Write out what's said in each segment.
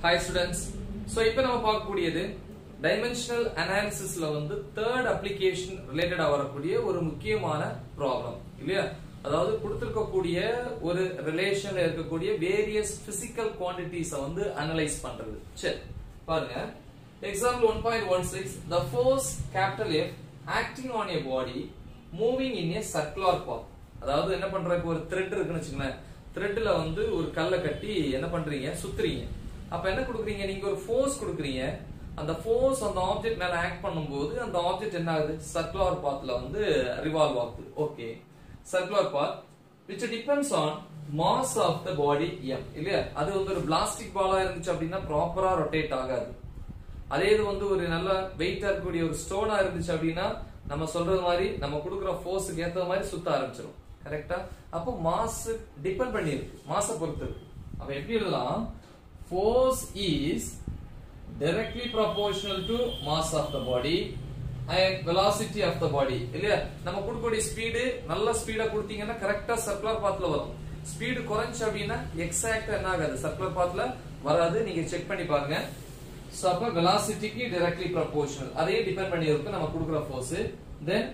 hi students so இப்போ நம்ம பார்க்கக்கூடியது டைமென்ஷனல் அனாலிசிஸ்ல வந்து தேர்ட் அப்ளிகேஷன் ரிலேட்டடா வரக்கூடிய ஒரு முக்கியமான ப்ராப்ளம் இல்லையா அதாவது கொடுத்திருக்கக்கூடிய ஒரு ரிலேஷன்ல இருக்கக்கூடிய வேரியஸ் பிசிக்கல் குவான்டிட்டிஸ வந்து அனலைஸ் பண்றது சரி பாருங்க example one point one six the force capital F acting on a body moving in a circular path அதாவது என்ன பண்றதுக்கு ஒரு த்ரெட் இருக்குன்னு வச்சுங்களேன் த்ரெட்ல வந்து ஒரு கல்லை கட்டி என்ன பண்றீங்க சுத்துறீங்க அப்ப என்ன கொடுக்குறீங்க நீங்க ஒரு ஃபோர்ஸ் கொடுக்குறீங்க அந்த ஃபோர்ஸ் அந்த ஆப்ஜெக்ட் மேல ஆக்ட் பண்ணும்போது அந்த ஆப்ஜெக்ட் என்ன ஆகுது சர்க்குலர் பாத்ல வந்து ரிவால்வ் ஆகுது okay circular path which depends on mass of the body M இல்லையா அது வந்து ஒரு பிளாஸ்டிக் பாலா இருந்துச்சு அப்படின்னா ப்ராப்பரா ரொட்டேட் ஆகாது அதே இது வந்து ஒரு நல்ல வெயிட்டா இருக்கக்கூடிய ஒரு ஸ்டோனா இருந்துச்சு அப்படின்னா நம்ம சொல்றது மாதிரி நம்ம கொடுக்குற ஃபோர்ஸுக்கு ஏத்த மாதிரி சுத்த ஆரம்பிச்சிடும் கரெக்டா அப்போ மாஸ் டிபெண்ட் பண்ணி இருக்கு மாச பொறுத்து இருக்கு அப்ப எப்படி எழுதலாம் force is directly proportional to mass of the body and velocity of the body இல்லையா நம்ம கொடுக்கக்கூடிய ஸ்பீடு நல்ல ஸ்பீடா கொடுத்தீங்கன்னா கரெக்டா சர்க்குலர் பாத்ல வரும் ஸ்பீடு குறைஞ்சு அப்படின்னா எக்ஸாக்டா என்ன ஆகாது சர்க்குலர் பாத்ல வராது நீங்க செக் பண்ணி பாருங்க சோ அப்ப வெலாசிட்டிக்கு டைரக்ட்லி ப்ரொபோர்ஷனல் அதையே டிபெண்ட் பண்ணி இருக்கும் நம்ம கொடுக்குற ஃபோர்ஸ் தென்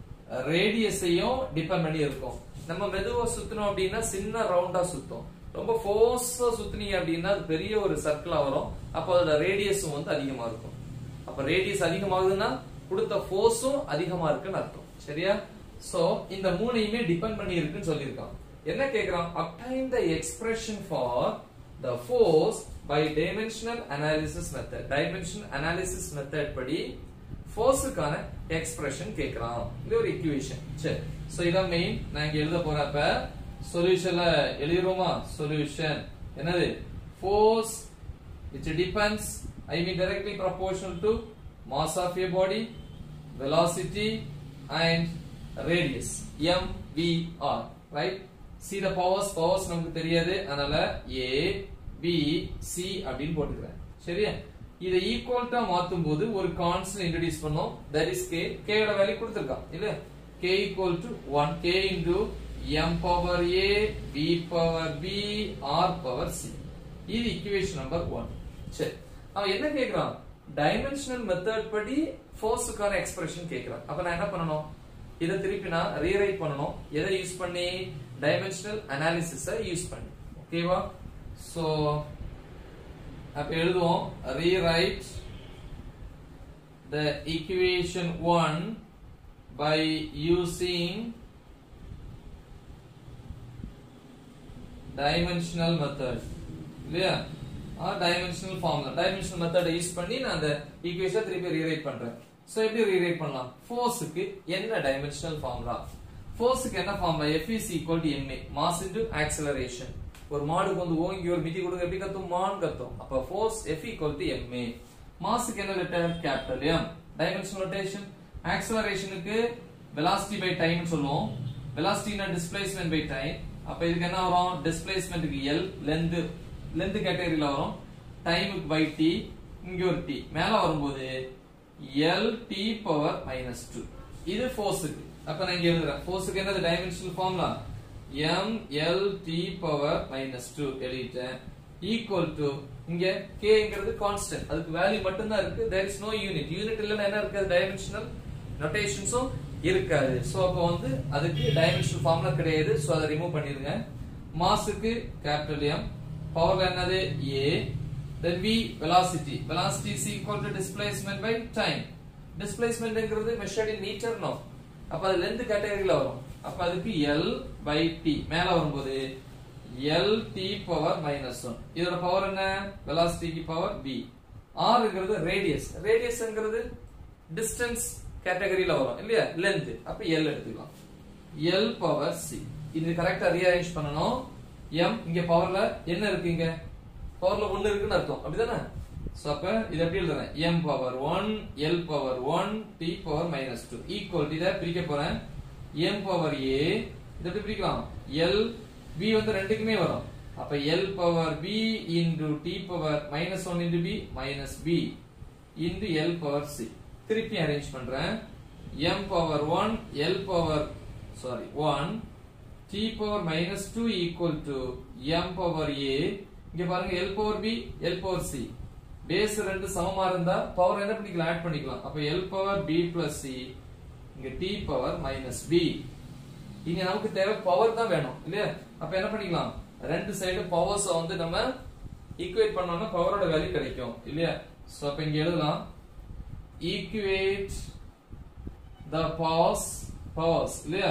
ரேடியஸையும் டிபெண்ட் பண்ணி இருக்கும் நம்ம மெதுவா சுத்தணும் அப்படின்னா சின்ன ரவுண்டா சுத்தும் ரொம்ப ஃபோர்ஸா சுத்துனீங்க அப்படின்னா அது பெரிய ஒரு சர்க்கிளா வரும் அப்ப அதோட ரேடியஸும் வந்து அதிகமா இருக்கும் அப்ப ரேடியஸ் அதிகமாகுதுன்னா கொடுத்த ஃபோர்ஸும் அதிகமா இருக்குன்னு அர்த்தம் சரியா சோ இந்த மூணையுமே டிபெண்ட் பண்ணி இருக்குன்னு சொல்லியிருக்கான் என்ன கேக்குறான் obtain the expression for the force by dimensional analysis method dimension analysis method படி ஃபோர்ஸுக்கான எக்ஸ்பிரஷன் கேக்குறான் இது ஒரு இக்குவேஷன் சரி சோ இதான் மெயின் நான் இங்க எழுத போறப்ப சொல்யூஷன்ல எழுதிருவோமா சொல்யூஷன் என்னது force which depends I mean directly proportional to mass of a body velocity and radius m v r right see the powers powers நமக்கு தெரியாது அதனால a b c அப்படின்னு போட்டுக்கிறேன் சரியா இதை ஈக்குவல்ட்டா மாத்தும் போது ஒரு கான்ஸ்டன்ட் இன்ட்ரோடியூஸ் பண்ணோம் தட் இஸ் k k யோட வேல்யூ கொடுத்திருக்கான் இல்ல k equal to 1 k into m power a b power b r power c இது ஈக்குவேஷன் நம்பர் 1 சரி அவன் என்ன கேக்குறான் டைமென்ஷனல் மெத்தட் படி ஃபோர்ஸுக்கான எக்ஸ்பிரஷன் கேக்குறான் அப்ப நான் என்ன பண்ணணும் இதை திருப்பி நான் ரீரைட் பண்ணணும் எதை யூஸ் பண்ணி டைமென்ஷனல் அனாலிசிஸ யூஸ் பண்ணி ஓகேவா சோ அப்ப எழுதுவோம் rewrite the equation 1 by using dimensional method இல்லையா dimensional formula dimensional method use பண்ணி நான் அந்த ஈக்குவேஷன் திருப்பி ரீரைட் பண்றேன் சோ எப்படி ரீரைட் பண்ணலாம் ஃபோர்ஸுக்கு என்ன டைமென்ஷனல் ஃபார்முலா ஃபோர்ஸுக்கு என்ன formula F is equal to ma mass into acceleration ஒரு மாடுக்கு வந்து ஓங்கி ஒரு மிதி கொடுங்க எப்படி கத்தும் மான் கத்தும் அப்ப force F equal to ma மாஸுக்கு என்ன letter capital M dimensional notation ஆக்சலரேஷனுக்கு வெலாசிட்டி பை டைம் சொல்லுவோம் வெலாசிட்டினா டிஸ்பிளேஸ்மென்ட் பை டைம் அப்ப இதுக்கு என்ன வரும் டிஸ்பிளேஸ்மென்ட்க்கு L லென்த் லென்த் கேட்டகரியில வரும் டைமுக்கு பை டி இங்க ஒரு டி மேல வரும்போது L T power minus two இது ஃபோர்ஸுக்கு அப்ப நான் இங்க எழுதுறேன் ஃபோர்ஸுக்கு என்னது dimensional formula M L T power minus two எழுதிட்டேன் ஈக்குவல் டு இங்க கேங்கிறது கான்ஸ்டன்ட் அதுக்கு வேல்யூ மட்டும் தான் இருக்கு there is no unit unit இல்லைன்னா என்ன இருக்காது டைமென்ஷனல் நொட்டேஷன்ஸும் இருக்காது சோ அப்ப வந்து அதுக்கு டைமென்ஷனல் ஃபார்முலா கிடையாது சோ அதை ரிமூவ் பண்ணிருங்க மாஸுக்கு கேபிட்டல் எம் பவர்ல என்னது a then v velocity velocity is equal to displacement by time displacementங்கிறது measured in meter no அப்ப அது லென்த் கேட்டகரியில வரும் அப்ப அதுக்கு l by t மேல வரும்போது l t power minus one இதோட பவர் என்ன வெலாசிட்டிக்கு பவர் v rங்கிறது ரேடியஸ் ரேடியஸ்ங்கிறது டிஸ்டன்ஸ் கேட்டகரியில வரும் இல்லையா லென்த் அப்ப l எடுத்துக்கலாம் l பவர் c இது கரெக்டா ரீஅரேஞ்ச் பண்ணனும் m இங்க பவர்ல என்ன இருக்கு இங்க பவர்ல ஒன்னு இருக்குன்னு அர்த்தம் அப்படிதானே சோ அப்ப இது எப்படி எழுதுறேன் m power 1 l power 1 t power minus 2 equal இத பிரிக்க போறேன் m பவர் a இத எப்படி பிரிக்கலாம் l b வந்து ரெண்டுக்குமே வரும் அப்ப l power b into t power minus 1 into b minus b into l power c திருப்பி அரேஞ்ச் பண்றேன் m power 1 l power sorry 1 t power minus 2 equal to m power a இங்க பாருங்க L power B L power C base ரெண்டு சமமா இருந்தா power என்ன பண்ணிக்கலாம் add பண்ணிக்கலாம் அப்ப L power B plus C இங்க டி பவர் மைனஸ் பி இங்க நமக்கு தேவை பவர் தான் வேணும் இல்லையா அப்ப என்ன பண்ணிக்கலாம் ரெண்டு சைடு பவர்ஸ் வந்து நம்ம ஈக்குவேட் பண்ணோம்னா பவரோட வேல்யூ கிடைக்கும் இல்லையா சோ அப்ப இங்க எழுதலாம் ஈக்குவேட் த பவர்ஸ் பவர்ஸ் இல்லையா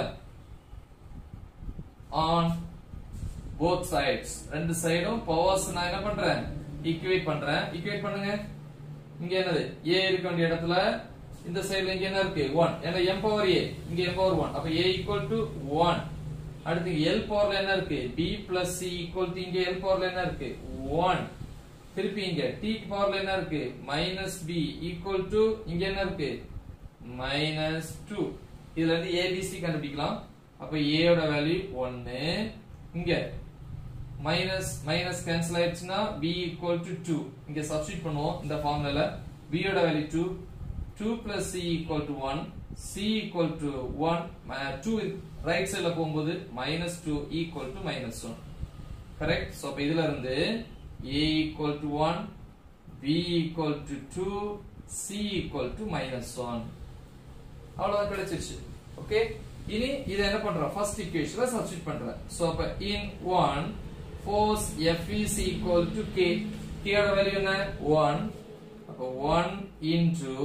ஆன் போத் சைட்ஸ் ரெண்டு சைடும் பவர்ஸ் நான் என்ன பண்றேன் ஈக்குவேட் பண்றேன் ஈக்குவேட் பண்ணுங்க இங்க என்னது ஏ இருக்க வேண்டிய இடத்துல இந்த சைடுல இங்க என்ன இருக்கு 1 ஏன்னா m பவர் a இங்க m பவர் 1 அப்ப a ஈக்குவல் டு 1 அடுத்து l பவர்ல என்ன இருக்கு b plus c equal to இங்க l பவர்ல என்ன இருக்கு 1 திருப்பி இங்க t பவர்ல என்ன இருக்கு மைனஸ் b ஈக்குவல் டு இங்க என்ன இருக்கு மைனஸ் 2 இதுல இருந்து abc கண்டுபிடிக்கலாம் அப்ப a யோட வேல்யூ 1 இங்க மைனஸ் மைனஸ் கேன்சல் ஆயிடுச்சுன்னா b ஈக்குவல் டு 2 இங்க சப்ஸ்டிட் பண்ணுவோம் இந்த ஃபார்முலால b யோட value 2 2 plus c equal to 1 c equal to 1 2 right சைடுல போகும்போது minus 2 equal to minus 1 correct so அப்ப இதுல இருந்து a equal to 1 b equal to 2 c equal to minus 1 அவ்வளவுதான் கிடைச்சிருச்சு ஓகே இனி இத என்ன பண்றோம் ஃபர்ஸ்ட் ஈக்குவேஷன்ல சப்ஸ்டிட் பண்றேன் சோ அப்ப in 1 force F is equal to K K யோட வேல்யூ என்ன 1 அப்ப 1 into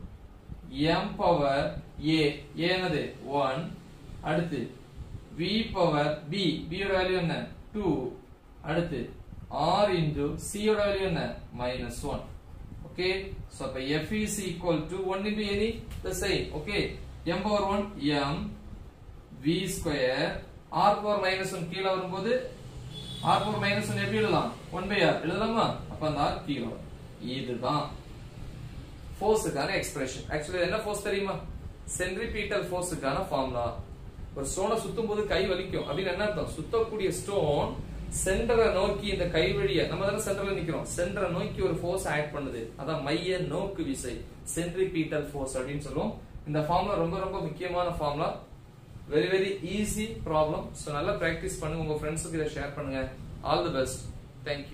m power a a என்னது 1 அடுத்து v பவர் b b யோட வேல்யூ என்ன 2 அடுத்து r into c யோட வேல்யூ என்ன minus 1 okay so அப்ப f is equal to 1 into any the same okay m power 1 m v square r power minus 1 கீழ வரும்போது r power minus 1 எப்படி எழுதலாம் 1 by r எழுதலாமா அப்ப அந்த r கீழ வரும் இதுதான் ஃபோர்ஸுக்கான எக்ஸ்பிரஷன் ஆக்சுவலி என்ன ஃபோர்ஸ் தெரியுமா சென்ட்ரிபீட்டல் ஃபோர்ஸுக்கான ஃபார்முலா ஒரு ஸ்டோனை சுத்தும் போது கை வலிக்கும் அப்படின்னு என்ன அர்த்தம் சுத்தக்கூடிய ஸ்டோன் சென்டரை நோக்கி இந்த கை வழிய நம்ம தானே சென்டர்ல நிக்கிறோம் சென்டரை நோக்கி ஒரு ஃபோர்ஸ் ஆட் பண்ணுது அதான் மைய நோக்கு விசை சென்ட்ரிபீட்டல் ஃபோர்ஸ் அப்படின்னு சொல்லுவோம் இந்த ஃபார்முலா ரொம்ப ரொம்ப முக்கியமான formula very very easy problem so நல்லா ப்ராக்டிஸ் பண்ணுங்க உங்க ஃப்ரெண்ட்ஸுக்கு இதை ஷேர் பண்ணுங்க ஆல் தி பெஸ்ட் தேங்க்யூ